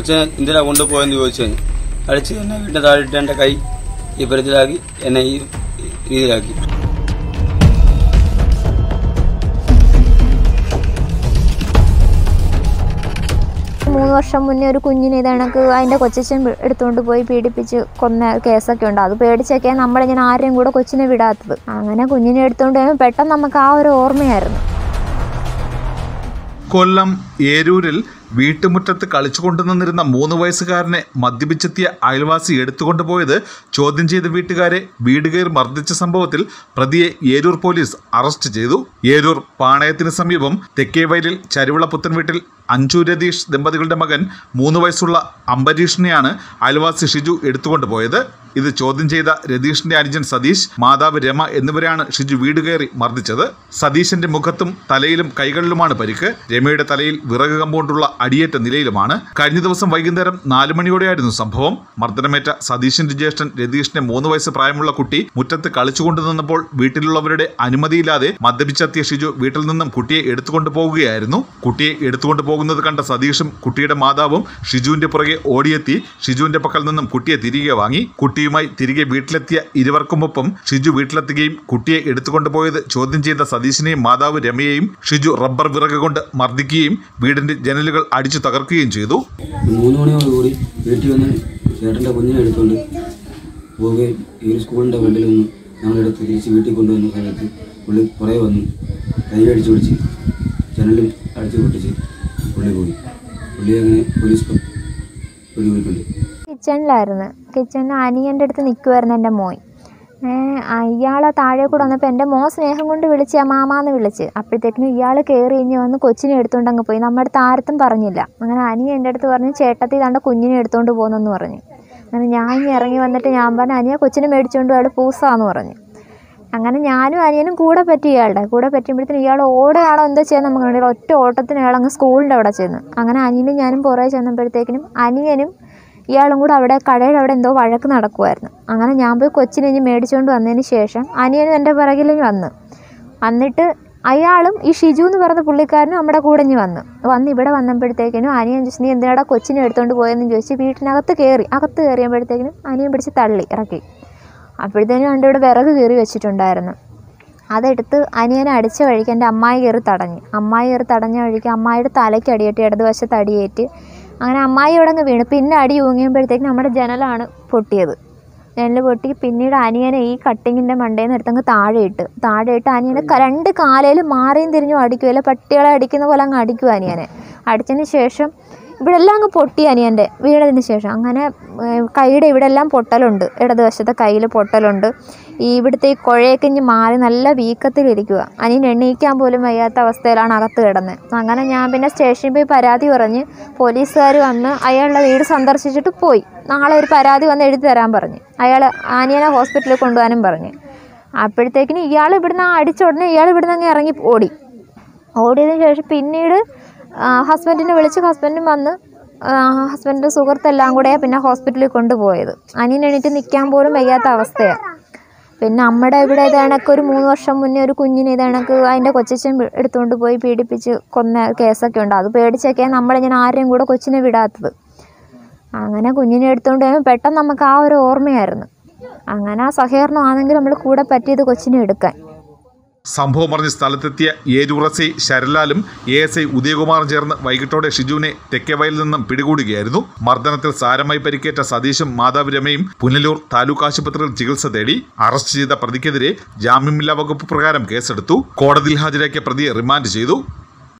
കൊച്ചിനെ എന്തിനാ കൊണ്ടുപോയെന്ന് ചോദിച്ചു ഞാൻ അടിച്ച് എന്നെ വീട്ടിൽ താഴെയിട്ട് എൻ്റെ കൈ ഈ പരത്തിലാക്കി എന്നെ ഈ രീതിയിലാക്കി മൂന്ന് വർഷം മുന്നേ ഒരു കുഞ്ഞിനെ ഇത് കണക്ക് അതിൻ്റെ കൊച്ചച്ഛൻ വി- എടുത്തുകൊണ്ട് പോയി പീഡിപ്പിച്ച് കൊന്ന കേസൊക്കെ ഉണ്ട് അത് പേടിച്ചൊക്കെയാണ് നമ്മളിങ്ങനെ ആരെയും കൂടെ കൊച്ചിനെ വിടാത്തത് അങ്ങനെ കുഞ്ഞിനെ എടുത്തുകൊണ്ട് പോയപ്പോൾ പെട്ടെന്ന് നമുക്ക് ആ ഒരു ഓർമ്മയായിരുന്നു കൊല്ലം ഏരൂരിൽ വീട്ടുമുറ്റത്ത് കളിച്ചുകൊണ്ട് നിന്നിരുന്ന മൂന്ന് വയസ്സുകാരനെ മദ്യപിച്ചെത്തിയ അയൽവാസി എടുത്തുകൊണ്ടുപോയത് ചോദ്യം ചെയ്ത വീട്ടുകാരെ വീട് കയറി മർദ്ദിച്ച സംഭവത്തിൽ പ്രതിയെ ഏരൂർ പോലീസ് അറസ്റ്റ് ചെയ്തു ഏരൂർ പാണയത്തിന് സമീപം തെക്കേവയലിൽ ചരുവിള പുത്തൻ വീട്ടിൽ അഞ്ജു രതീഷ് ദമ്പതികളുടെ മകൻ മൂന്ന് വയസ്സുള്ള അംബരീഷിനെയാണ് അയൽവാസി ഷിജു എടുത്തുകൊണ്ടുപോയത് ഇത് ചോദ്യം ചെയ്ത രതീഷിന്റെ അനുജൻ സതീഷ് മാതാവ് രമ എന്നിവരാണ് ഷിജു വീട് കയറി മർദ്ദിച്ചത് സതീഷിന്റെ മുഖത്തും തലയിലും കൈകളിലുമാണ് പരിക്ക് രമയുടെ തലയിൽ വിറക് കമ്പൗണ്ടുള്ള അടിയേറ്റ നിലയിലുമാണ് കഴിഞ്ഞ ദിവസം വൈകുന്നേരം നാല് മണിയോടെയായിരുന്നു സംഭവം മർദ്ദനമേറ്റ സതീഷിന്റെ ജ്യേഷ്ഠൻ രതീഷിന്റെ മൂന്ന് വയസ്സ് പ്രായമുള്ള കുട്ടി മുറ്റത്ത് കളിച്ചുകൊണ്ടു നിന്നപ്പോൾ വീട്ടിലുള്ളവരുടെ അനുമതിയില്ലാതെ മദ്യപിച്ചെത്തിയ ഷിജു വീട്ടിൽ നിന്നും കുട്ടിയെ എടുത്തുകൊണ്ടു പോകുകയായിരുന്നു കുട്ടിയെ എടുത്തുകൊണ്ടു പോകുന്നത് കണ്ട സതീഷും കുട്ടിയുടെ മാതാവും ഷിജുവിന്റെ പുറകെ ഓടിയെത്തി ഷിജുവിന്റെ പക്കൽ നിന്നും കുട്ടിയെ തിരികെ വാങ്ങി കുട്ടിയുമായി തിരികെ വീട്ടിലെത്തിയ ഇരുവർക്കുമൊപ്പം ഷിജു വീട്ടിലെത്തുകയും കുട്ടിയെ എടുത്തുകൊണ്ടുപോയത് ചോദ്യം ചെയ്ത സതീഷിനെയും മാതാവ് രമയെയും ഷിജു റബ്ബർ വിറക് കൊണ്ട് മർദ്ദിക്കുകയും വീടിന്റെ ജനലുകൾ അടിച്ചു തകർക്കുകയും ചെയ്തു മൂന്ന് മണിയോടുകൂടി വീട്ടിൽ വന്ന് ചേട്ടൻ്റെ കുഞ്ഞിനെ എടുത്തുകൊണ്ട് പോവുകയും ഈ ഒരു സ്കൂളിൻ്റെ ഫ്രണ്ടിൽ നിന്ന് ഞങ്ങളെടുത്ത് തിരിച്ച് വീട്ടിൽ കൊണ്ടുവന്ന സമയത്ത് പുള്ളി പുറകെ വന്നു കൈ അടിച്ചു പിടിച്ച് ജനലും അടിച്ചു പൊട്ടിച്ച് പുള്ളി പോയി പുള്ളി അങ്ങനെ പോലീസ് പ- പിടികൂടിയിട്ടുണ്ട് കിച്ചണിലായിരുന്നു കിച്ചണിൽ അനിയൻ്റെ അടുത്ത് നിൽക്കുമായിരുന്നു എൻ്റെ മോൻ ഇയാളെ താഴെ കൂടെ വന്നപ്പോൾ എൻ്റെ മോൻ സ്നേഹം കൊണ്ട് വിളിച്ച് ആ മാമാന്ന് വിളിച്ച് അപ്പോഴത്തേക്കിനും ഇയാൾ കയറി ഇഞ്ഞ് വന്ന് കൊച്ചിനെ എടുത്തുകൊണ്ട് അങ്ങ് പോയി നമ്മുടെ അടുത്ത് ആരത്തും പറഞ്ഞില്ല അങ്ങനെ അനിയ എൻ്റെ അടുത്ത് പറഞ്ഞു ചേട്ടത്തി തൻ്റെ കുഞ്ഞിനെ എടുത്തുകൊണ്ട് പോകുന്നെന്ന് പറഞ്ഞു അങ്ങനെ ഞാൻ ഇനി ഇറങ്ങി വന്നിട്ട് ഞാൻ പറഞ്ഞു അനിയ കൊച്ചിനെ മേടിച്ചുകൊണ്ട് അയാൾ പൂസാന്ന് പറഞ്ഞു അങ്ങനെ ഞാനും അനിയനും കൂടെ പറ്റി ഇയാളുടെ കൂടെ പറ്റുമ്പോഴത്തേനും ഇയാൾ ഓടുകയാണോ എന്തോ ചെയ്യാൻ നമുക്ക് കണ്ടില്ല ഒറ്റ ഓട്ടത്തിന് അയാൾ അങ്ങ് സ്കൂളിൻ്റെ അവിടെ ചെന്ന് അങ്ങനെ അനിയനും ഞാനും പുറകെ ചെന്നപ്പോഴത്തേക്കിനും അനിയനും ഇയാളും കൂടെ അവിടെ കടയുടെ അവിടെ എന്തോ വഴക്ക് നടക്കുമായിരുന്നു അങ്ങനെ ഞാൻ പോയി കൊച്ചിനെ ഇനി മേടിച്ചുകൊണ്ട് വന്നതിന് ശേഷം അനിയനും എൻ്റെ പിറകിൽ ഇനി വന്ന് വന്നിട്ട് അയാളും ഈ ഷിജു എന്ന് പറയുന്ന പുള്ളിക്കാരനും നമ്മുടെ കൂടെ ഇനി വന്നു വന്ന് ഇവിടെ വന്നപ്പോഴത്തേക്കിനും അനിയൻ ചോദിച്ചു നീ എന്തിനാടാ കൊച്ചിനെ എടുത്തുകൊണ്ട് പോയെന്ന് ചോദിച്ച് വീട്ടിനകത്ത് കയറി അകത്ത് കയറിയപ്പോഴത്തേക്കിനും അനിയൻ പിടിച്ച് തള്ളി ഇറക്കി അപ്പോഴത്തേനും എൻ്റെ ഇവിടെ വിറക് കയറി വെച്ചിട്ടുണ്ടായിരുന്നു അതെടുത്ത് അനിയനെ അടിച്ച വഴിക്ക് എൻ്റെ അമ്മായി കയറി തടഞ്ഞു അമ്മായി കയറി തടഞ്ഞ വഴിക്ക് അമ്മായിയുടെ തലയ്ക്ക് അടിയേറ്റ് ഇടതുവശത്ത് അടിയേറ്റ് അങ്ങനെ അമ്മായി ഇവിടെ അങ്ങ് വീണു പിന്നെ അടി ഊങ്ങിയപ്പോഴത്തേക്ക് നമ്മുടെ ജനലാണ് പൊട്ടിയത് ജനൽ പൊട്ടി പിന്നീട് അനിയനെ ഈ കട്ടിങ്ങിൻ്റെ മണ്ടയിൽ നിന്ന് എടുത്തങ്ങ് താഴെ ഇട്ട് താഴെ ഇട്ട് അനിയനെ ക- രണ്ട് കാലയിൽ മാറിയും തിരിഞ്ഞും അടിക്കുമല്ല പട്ടികളെ അടിക്കുന്ന പോലെ അങ്ങ് അടിക്കും അനിയനെ അടിച്ചതിന് ശേഷം ഇവിടെ എല്ലാം അങ്ങ് പൊട്ടി അനിയൻ്റെ വീണതിന് ശേഷം അങ്ങനെ ഏഹ്, കൈയുടെ ഇവിടെ എല്ലാം പൊട്ടലുണ്ട് ഇടതുവശത്തെ കയ്യിൽ പൊട്ടലുണ്ട് ഈ ഇവിടുത്തെ ഈ കുഴയൊക്കെ ഇഞ്ഞ് മാറി നല്ല വീക്കത്തിലിരിക്കുക അനിയൻ എണീക്കാൻ പോലും വയ്യാത്ത അവസ്ഥയിലാണ് അകത്ത് കിടന്നത് അങ്ങനെ ഞാൻ പിന്നെ സ്റ്റേഷനിൽ പോയി പരാതി പറഞ്ഞ് പോലീസുകാർ വന്ന് അയാളുടെ വീട് സന്ദർശിച്ചിട്ട് പോയി നാളെ ഒരു പരാതി വന്ന് എഴുതി തരാൻ പറഞ്ഞു അയാൾ ആനിയനെ ഹോസ്പിറ്റലിൽ കൊണ്ടുപോകാനും പറഞ്ഞു അപ്പോഴത്തേക്കിനും ഇയാൾ ഇവിടുന്ന് അടിച്ച ഉടനെ ഇയാൾ ഇവിടുന്ന് അങ്ങ് ഇറങ്ങി ഓടി ഓടിയതിന് ശേഷം പിന്നീട് ഹസ്ബൻഡിനെ വിളിച്ച് ഹസ്ബൻഡും വന്ന് ഹസ്ബൻഡിൻ്റെ സുഹൃത്തെല്ലാം കൂടെ പിന്നെ ഹോസ്പിറ്റലിൽ കൊണ്ടുപോയത് അനിയൻ എണീറ്റ് നിൽക്കാൻ പോലും വയ്യാത്ത അവസ്ഥയാണ് പിന്നെ നമ്മുടെ ഇവിടെ ഇത് കണക്ക് ഒരു മൂന്ന് വർഷം മുന്നേ ഒരു കുഞ്ഞിനെ ഇത് കണക്ക് അതിൻ്റെ കൊച്ചച്ഛൻ വി- എടുത്തുകൊണ്ട് പോയി പീഡിപ്പിച്ച് കൊന്ന കേസൊക്കെ ഉണ്ട് അത് പേടിച്ചൊക്കെയാണ് നമ്മളിങ്ങനെ ആരെയും കൂടെ കൊച്ചിനെ വിടാത്തത് അങ്ങനെ കുഞ്ഞിനെ എടുത്തുകൊണ്ട് പോയപ്പോൾ പെട്ടെന്ന് നമുക്ക് ആ ഒരു ഓർമ്മയായിരുന്നു അങ്ങനെ ആ സഹകരണമാണെങ്കിൽ നമ്മൾ കൂടെ പറ്റിയത് കൊച്ചിനെ എടുക്കാൻ സംഭവം പറഞ്ഞ് സ്ഥലത്തെത്തിയ ഏരൂർ എസ് ഐ ശരലാലും എ എസ് ഐ ഉദയകുമാറും ചേർന്ന് വൈകിട്ടോടെ ഷിജുവിനെ തെക്കേവയലിൽ നിന്നും പിടികൂടുകയായിരുന്നു മർദ്ദനത്തിൽ സാരമായി പരിക്കേറ്റ സതീഷും മാതാവ് രമയും പുനലൂർ താലൂക്ക് ആശുപത്രിയിൽ ചികിത്സ തേടി അറസ്റ്റ് ചെയ്ത പ്രതിക്കെതിരെ ജാമ്യമില്ലാ വകുപ്പ് പ്രകാരം കേസെടുത്തു കോടതിയിൽ ഹാജരാക്കിയ പ്രതിയെ റിമാൻഡ് ചെയ്തു